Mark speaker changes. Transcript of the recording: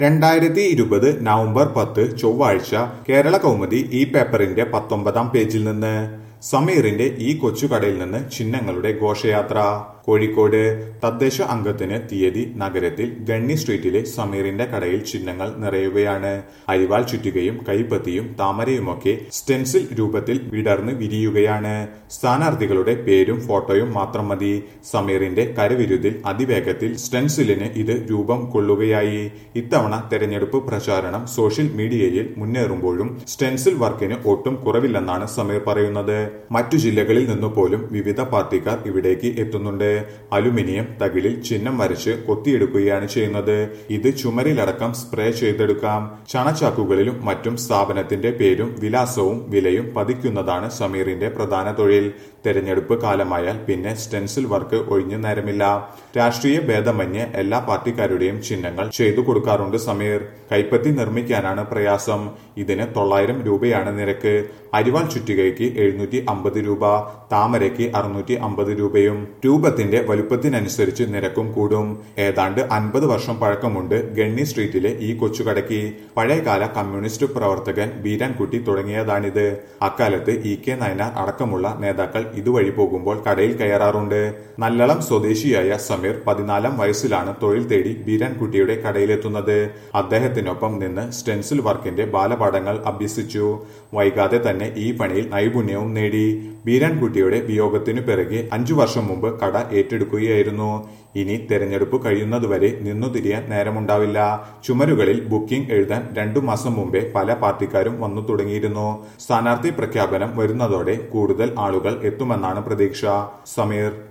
Speaker 1: രണ്ടായിരത്തി ഇരുപത് നവംബർ പത്ത് ചൊവ്വാഴ്ച കേരള കൗമുദി ഈ പേപ്പറിന്റെ പത്തൊമ്പതാം പേജിൽ നിന്ന് സമീറിന്റെ ഈ കൊച്ചുകടയിൽ നിന്ന് ചിഹ്നങ്ങളുടെ ഘോഷയാത്ര കോഴിക്കോട് തദ്ദേശ അംഗത്തിന് തീയതി നഗരത്തിൽ ഗണ്ണി സ്ട്രീറ്റിലെ സമീറിന്റെ കടയിൽ ചിഹ്നങ്ങൾ നിറയുകയാണ് അരിവാൾ ചുറ്റുകയും കൈപ്പത്തിയും താമരയുമൊക്കെ സ്റ്റെൻസിൽ രൂപത്തിൽ വിടർന്ന് വിരിയുകയാണ് സ്ഥാനാർത്ഥികളുടെ പേരും ഫോട്ടോയും മാത്രം മതി സമീറിന്റെ കരവിരുതിൽ അതിവേഗത്തിൽ സ്റ്റെൻസിലിന് ഇത് രൂപം കൊള്ളുകയായി ഇത്തവണ തെരഞ്ഞെടുപ്പ് പ്രചാരണം സോഷ്യൽ മീഡിയയിൽ മുന്നേറുമ്പോഴും സ്റ്റെൻസിൽ വർക്കിന് ഒട്ടും കുറവില്ലെന്നാണ് സമീർ പറയുന്നത് മറ്റു ജില്ലകളിൽ നിന്നു പോലും വിവിധ പാർട്ടിക്കാർ ഇവിടേക്ക് എത്തുന്നുണ്ട് അലുമിനിയം തകിലിൽ ചിഹ്നം വരച്ച് കൊത്തിയെടുക്കുകയാണ് ചെയ്യുന്നത് ഇത് ചുമരിലടക്കം സ്പ്രേ ചെയ്തെടുക്കാം ചണച്ചാക്കുകളിലും മറ്റും സ്ഥാപനത്തിന്റെ പേരും വിലാസവും വിലയും പതിക്കുന്നതാണ് സമീറിന്റെ പ്രധാന തൊഴിൽ തെരഞ്ഞെടുപ്പ് കാലമായാൽ പിന്നെ സ്റ്റെൻസിൽ വർക്ക് ഒഴിഞ്ഞു നേരമില്ല രാഷ്ട്രീയ ഭേദമന്യേ എല്ലാ പാർട്ടിക്കാരുടെയും ചിഹ്നങ്ങൾ ചെയ്തു കൊടുക്കാറുണ്ട് സമീർ കൈപ്പത്തി നിർമ്മിക്കാനാണ് പ്രയാസം ഇതിന് തൊള്ളായിരം രൂപയാണ് നിരക്ക് അരിവാൾ ചുറ്റികയ്ക്ക് എഴുന്നൂറ്റി അമ്പത് രൂപ താമരയ്ക്ക് അറുന്നൂറ്റി അമ്പത് രൂപയും രൂപത്തിന്റെ വലുപ്പത്തിനനുസരിച്ച് നിരക്കും കൂടും ഏതാണ്ട് അൻപത് വർഷം പഴക്കമുണ്ട് ഗണ്ണി സ്ട്രീറ്റിലെ ഈ കൊച്ചുകടയ്ക്ക് പഴയകാല കമ്മ്യൂണിസ്റ്റ് പ്രവർത്തകൻ ബീരാൻകുട്ടി തുടങ്ങിയതാണിത് അക്കാലത്ത് ഇ കെ നയനാർ അടക്കമുള്ള നേതാക്കൾ ഇതുവഴി പോകുമ്പോൾ കടയിൽ കയറാറുണ്ട് നല്ലളം സ്വദേശിയായ സമീർ പതിനാലാം വയസ്സിലാണ് തൊഴിൽ തേടി ബീരാൻകുട്ടിയുടെ കടയിലെത്തുന്നത് അദ്ദേഹത്തിനൊപ്പം നിന്ന് സ്റ്റെൻസിൽ വർക്കിന്റെ ബാലപാഠങ്ങൾ അഭ്യസിച്ചു വൈകാതെ തന്നെ ഈ പണിയിൽ നൈപുണ്യവും നേടി ബീരാൻകുട്ടിയുടെ വിയോഗത്തിനു പിറകെ അഞ്ചു വർഷം മുമ്പ് കട ഏറ്റെടുക്കുകയായിരുന്നു ഇനി തെരഞ്ഞെടുപ്പ് കഴിയുന്നതുവരെ നിന്നു തിരിയാൻ നേരമുണ്ടാവില്ല ചുമരുകളിൽ ബുക്കിംഗ് എഴുതാൻ രണ്ടു മാസം മുമ്പേ പല പാർട്ടിക്കാരും വന്നു തുടങ്ങിയിരുന്നു സ്ഥാനാർത്ഥി പ്രഖ്യാപനം വരുന്നതോടെ കൂടുതൽ ആളുകൾ എത്തുമെന്നാണ് പ്രതീക്ഷ സമീർ